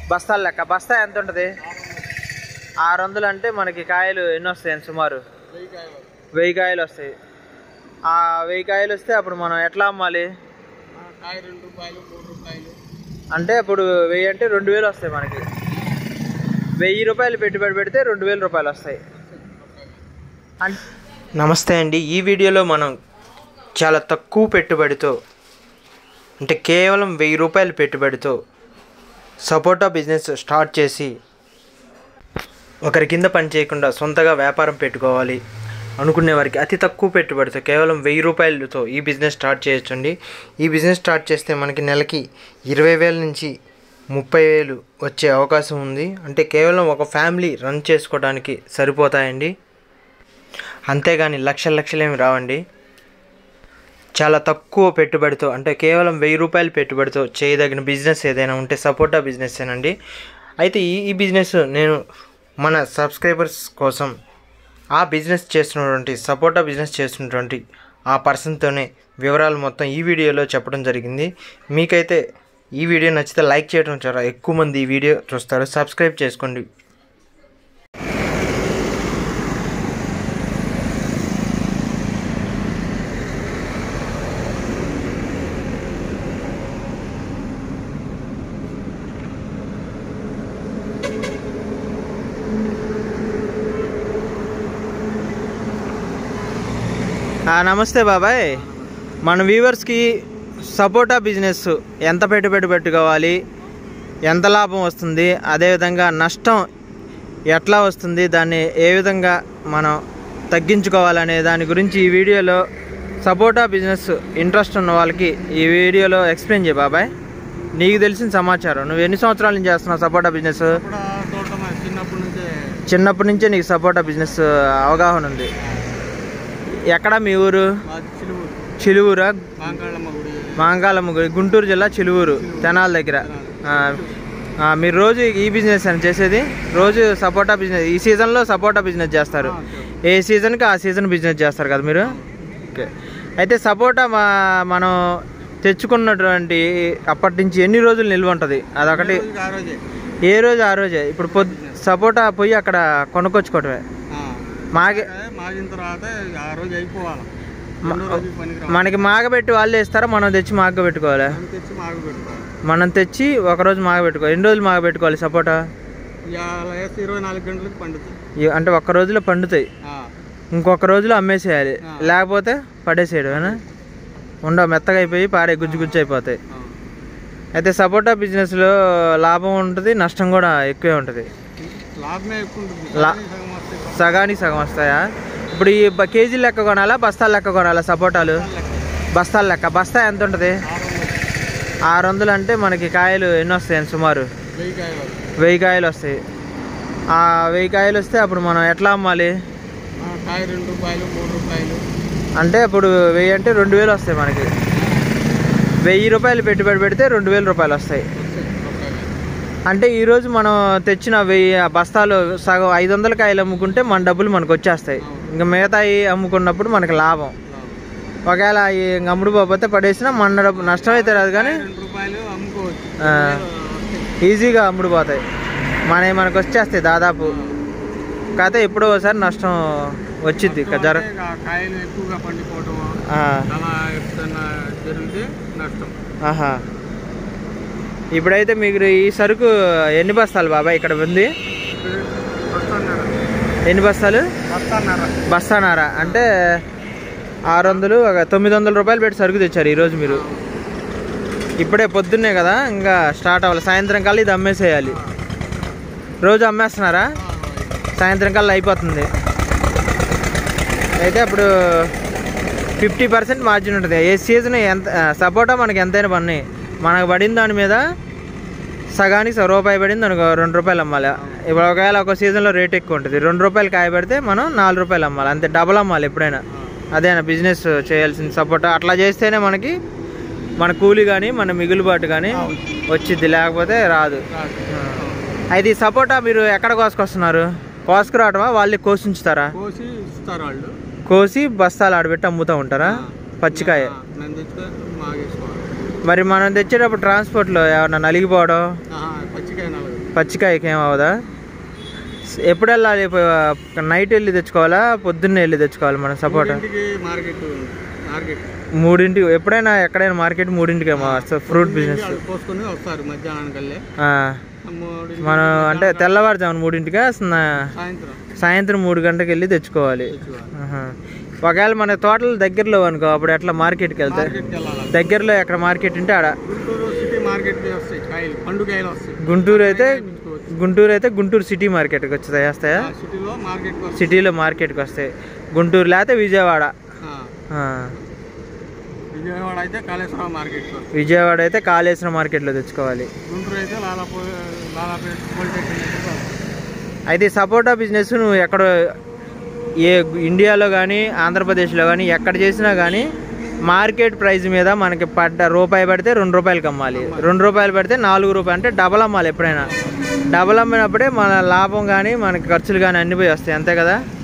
బస్తాల లెక్క బస్తా ఎంత ఉంటుంది ఆరు వందలు అంటే మనకి కాయలు ఎన్ని వస్తాయి సుమారు వెయ్యి కాయలు వస్తాయి ఆ వెయ్యి కాయలు వస్తే అప్పుడు మనం ఎట్లా అమ్మాలి కాయ రెండు రూపాయలు మూడు రూపాయలు అంటే ఇప్పుడు వెయ్యి అంటే రెండు వేలు వస్తాయి మనకి వెయ్యి రూపాయలు పెట్టుబడి పెడితే రెండు వేల రూపాయలు వస్తాయి నమస్తే అండి ఈ వీడియోలో మనం చాలా తక్కువ పెట్టుబడితో అంటే కేవలం వెయ్యి రూపాయల పెట్టుబడితో సపోటా బిజినెస్ స్టార్ట్ చేసి ఒకరి కింద పని చేయకుండా సొంతగా వ్యాపారం పెట్టుకోవాలి అనుకునే వారికి అతి తక్కువ పెట్టుబడితో కేవలం వెయ్యి రూపాయలతో ఈ బిజినెస్ స్టార్ట్ చేయొచ్చండి ఈ బిజినెస్ స్టార్ట్ చేస్తే మనకి నెలకి ఇరవై వేల నుంచి ముప్పై వేలు వచ్చే అవకాశం ఉంది అంటే కేవలం ఒక ఫ్యామిలీ రన్ చేసుకోవడానికి సరిపోతాయండి అంతేగాని లక్షల లక్షలేమి రావండి చాలా తక్కువ పెట్టుబడితో అంటే కేవలం వెయ్యి రూపాయల పెట్టుబడితో చేయదగిన బిజినెస్ ఏదైనా ఉంటే సపోటా బిజినెస్ ఏనండి అయితే ఈ ఈ బిజినెస్ నేను మన సబ్స్క్రైబర్స్ కోసం ఆ బిజినెస్ చేస్తున్నటువంటి సపోటా బిజినెస్ చేస్తున్నటువంటి ఆ పర్సన్తోనే వివరాలు మొత్తం ఈ వీడియోలో చెప్పడం జరిగింది మీకైతే ఈ వీడియో నచ్చితే లైక్ చేయడం చాలా ఎక్కువ మంది ఈ వీడియో చూస్తారు సబ్స్క్రైబ్ చేసుకోండి ఆ, నమస్తే బాబాయ్ మన వ్యూవర్స్కి సపోటా బిజినెస్ ఎంత పెట్టుబడి పెట్టుకోవాలి ఎంత లాభం వస్తుంది అదేవిధంగా నష్టం ఎట్లా వస్తుంది దాన్ని ఏ విధంగా మనం తగ్గించుకోవాలనే దాని గురించి ఈ వీడియోలో సపోటా బిజినెస్ ఇంట్రెస్ట్ ఉన్న వాళ్ళకి ఈ వీడియోలో ఎక్స్ప్లెయిన్ చేయ బాబాయ్ నీకు తెలిసిన సమాచారం నువ్వు ఎన్ని సంవత్సరాల నుంచి చేస్తున్నావు సపోటా బిజినెస్ కూడా తోటమా చిన్నప్పటి నుంచే చిన్నప్పటి నుంచే నీకు సపోటా బిజినెస్ అవగాహన ఉంది ఎక్కడ మీ ఊరు మాది చిలువు చిలువురా మాంకాళ్ళమ్మ గుడి మాంగాలమ్మ గుడి గుంటూరు జిల్లా చిలువూరు తెనాల దగ్గర ఆ, ఆ, మీరు రోజు ఈ బిజినెస్ అని చేసేది రోజు సపోటా బిజినెస్ ఈ సీజన్లో సపోటా బిజినెస్ చేస్తారు ఏ సీజన్కి ఆ సీజన్ బిజినెస్ చేస్తారు కదా మీరు ఓకే అయితే సపోటా మా మనం తెచ్చుకున్నటువంటి అప్పటి నుంచి ఎన్ని రోజులు నిల్వ ఉంటుంది అదొకటి రోజుకి ఆ రోజే ఏ రోజు ఆ రోజే ఇప్పుడు పొద్దు సపోటా పోయి అక్కడ కొనుక్కొచ్చుకోవటమే ఆ. మాగే కాయ మాగిన తర్వాత ఆ రోజు అయిపోవాలి మ- రెండో రోజు పనికి మనకి మాగబెట్టి వాళ్ళే ఇస్తారా మనం తెచ్చి మాగబెట్టుకోవాలా రావాలి తెచ్చి మాగు పెట్టుకోవాలి మనం తెచ్చి ఒక రోజు మాగబెట్టుకోవాలి ఎన్ని రోజులు మాగబెట్టుకోవాలి సపోటా ఇవాళ వేస్తే ఇరవై నాలుగు గంటలకు పండుతుంది ఇ- అంటే ఒక్క రోజులో పండుతాయి ఆ. ఇంకొక రోజులో అమ్మేసేయాలి ఆ. లేకపోతే పడేసేయడమేనా ఉండవు మెత్తగా అయిపోయి పారే గుజ్జు గుజ్జు అయిపోతాయి ఆ. అయితే సపోటా బిజినెస్లో లాభం ఉంటుంది నష్టం కూడా ఎక్కువే ఉంటుంది లాభమే ఎక్కువ ఉంటుంది లా- కానీ సగం వస్తాయి. సగానికి సగం వస్తాయా ఇప్పుడు ఈ బ- కేజీ లెక్క కొనాలా బస్తాల లెక్క కొనాలా సపోటాలు బస్తాల లెక్క బస్తా ఎంత ఉంటుంది ఆరు వందలు. ఆరు వందలు అంటే మనకి కాయలు ఎన్ని వస్తాయి సుమారు వెయ్యి కాయలు వెయ్యి కాయలు వస్తాయి ఆ వెయ్యి కాయలు వస్తే అప్పుడు మనం ఎట్లా అమ్మాలి ఆ, కాయ రెండు రూపాయలు మూడు రూపాయలు అంటే ఇప్పుడు వెయ్యి అంటే రెండు వేలు వస్తాయి మనకి వెయ్యి రూపాయలు పెట్టుబడి పెడితే రెండు వేల రూపాయలు వస్తాయి వస్తాయి ఒక్కొక్క. అంటే ఈరోజు మనం తెచ్చిన వెయ్యి ఆ బస్తాలు సగం ఐదు వందల కాయలు అమ్ముకుంటే మన డబ్బులు మనకు వచ్చేస్తాయి ఇంకా మిగతాయి అమ్ముకున్నప్పుడు మనకి లాభం ఒకవేళ అవి ఇంక అమ్ముడుపోతే పడేసినా మన డబ్బు నష్టం అయితే రాదు కానీ రెండు రూపాయలు అమ్ముకోవచ్చు ఆ. వస్తాయి. ఈజీగా అమ్ముడుపోతాయి మన మనకు వచ్చేస్తాయి దాదాపు కాకపోతే ఎప్పుడో ఒకసారి నష్టం వచ్చింది జర అంటే ఇక కాయలు ఎక్కువగా పండిపోవటం ఆ, అలా ఎప్పుడన్నా జరిగితే నష్టం ఆహా ఇప్పుడైతే మీకు ఈ సరుకు ఎన్ని బస్తాలు బాబాయ్ ఇక్కడ ఉంది వస్తున్నారు ఎన్ని బస్తాలు వస్తున్నారు బస్తానారా అంటే ఆరు వందలు ఒక తొమ్మిది వందల రూపాయలు పెట్టి సరుకు తెచ్చారు ఈరోజు మీరు ఇప్పుడే పొద్దున్నే కదా ఇంకా స్టార్ట్ అవ్వాలి సాయంత్రం కల్లా ఇది అమ్మేసేయాలి రోజు అమ్మేస్తున్నారా సాయంత్రం కల్లా అయిపోతుంది అయితే అప్పుడు ఫిఫ్టీ పర్సెంట్ మార్జిన్ ఉంటుంది ఏ సీజన్ ఎంత సపోటా మనకి ఎంతైనా పని మనకు పడిన దాని మీద సగానికి సగం రూపాయి పడింది అనుకో రెండు రూపాయలు అమ్మాలి ఇప్పుడు ఒకవేళ ఒక సీజన్లో రేట్ ఎక్కువ ఉంటుంది రెండు రూపాయలు కాయ పెడితే మనం నాలుగు రూపాయలు అమ్మాలి అంతే డబల్ అమ్మాలి ఎప్పుడైనా అదేనా బిజినెస్ చేయాల్సిన సపోటా అట్లా చేస్తేనే మనకి మన కూలి కానీ మన మిగులుబాటు కానీ వచ్చిద్ది లేకపోతే రాదు అయితే ఈ సపోటా మీరు ఎక్కడ కోసుకొస్తున్నారు కోసుకురావటమా వాళ్ళే కోసి ఉంచుతారా కోసి ఇస్తారు వాళ్ళు కోసి బస్తాలు ఆడబెట్టి అమ్ముతూ ఉంటారా పచ్చికాయ ఆ, నన్ను తెచ్చుకొని మాగేసుకోవాలి మరి మనం తెచ్చేటప్పుడు ట్రాన్స్పోర్ట్లో ఏమన్నా నలిగిపోవడం ఆహా, పచ్చికాయ నలగదు పచ్చికాయకి ఏం అవదా ఎప్పుడు వెళ్ళాలి ప- నైట్ వెళ్ళి తెచ్చుకోవాలా పొద్దున్నే వెళ్ళి తెచ్చుకోవాలి మనం సపోటా ఇంటికి మార్కెట్ మార్కెట్ మూడింటికి ఎప్పుడైనా ఎక్కడైనా మార్కెట్ మూడింటికి ఏమో వస్తుంది ఫ్రూట్ బిజినెస్ వాళ్ళు పోసుకొని వస్తారు మధ్యాహ్నానికి వెళ్ళి ఆ, మూడింటికి మనం అంటే తెల్లవారుజామున మూడింటిగా సన్న- సాయంత్రం సాయంత్రం మూడు గంటలకు వెళ్ళి తెచ్చుకోవాలి తెచ్చుకోవాలి ఆహా. ఒకవేళ మన తోటలు దగ్గరలో అనుకో అప్పుడు ఎట్లా మార్కెట్కి వెళ్తే మార్కెట్కి వెళ్ళాలి దగ్గరలో ఎక్కడ మార్కెట్ ఉంటే ఆడ గుంటూరు సిటీ మార్కెట్కి వస్తాయి కాయలు పండు కాయలు వస్తాయి గుంటూరు అయితే తెప్పించుకోవచ్చు. గుంటూరు అయితే గుంటూరు సిటీ మార్కెట్కి వచ్చి వస్తాయా ఆ సిటీలో మార్కెట్కి వస్తాయి సిటీలో మార్కెట్కి వస్తాయి గుంటూరు లేకపోతే విజయవాడ ఆ. ఆ. విజయవాడ అయితే కాళేశ్వరం మార్కెట్కి వస్తాయి విజయవాడ అయితే కాళేశ్వరం మార్కెట్లో తెచ్చుకోవాలి గుంటూరు అయితే లాలాపో లాలాపేట పాలిటెక్నిక్ వస్తాయి. అయితే ఈ సపోటా బిజినెస్ నువ్వు ఎక్కడ ఏ ఇండియాలో కానీ ఆంధ్రప్రదేశ్లో కానీ ఎక్కడ చేసినా కానీ మార్కెట్ ప్రైస్ మీద మనకి పడ్డ రూపాయి పడితే రెండు రూపాయలకి అమ్మాలి రెండు రూపాయలు పడితే నాలుగు రూపాయలు అంటే డబల్ అమ్మాలి ఎప్పుడైనా డబల్ అమ్మినప్పుడే మన లాభం కానీ మనకి ఖర్చులు కానీ అన్ని పోయి వస్తాయి అంతే కదా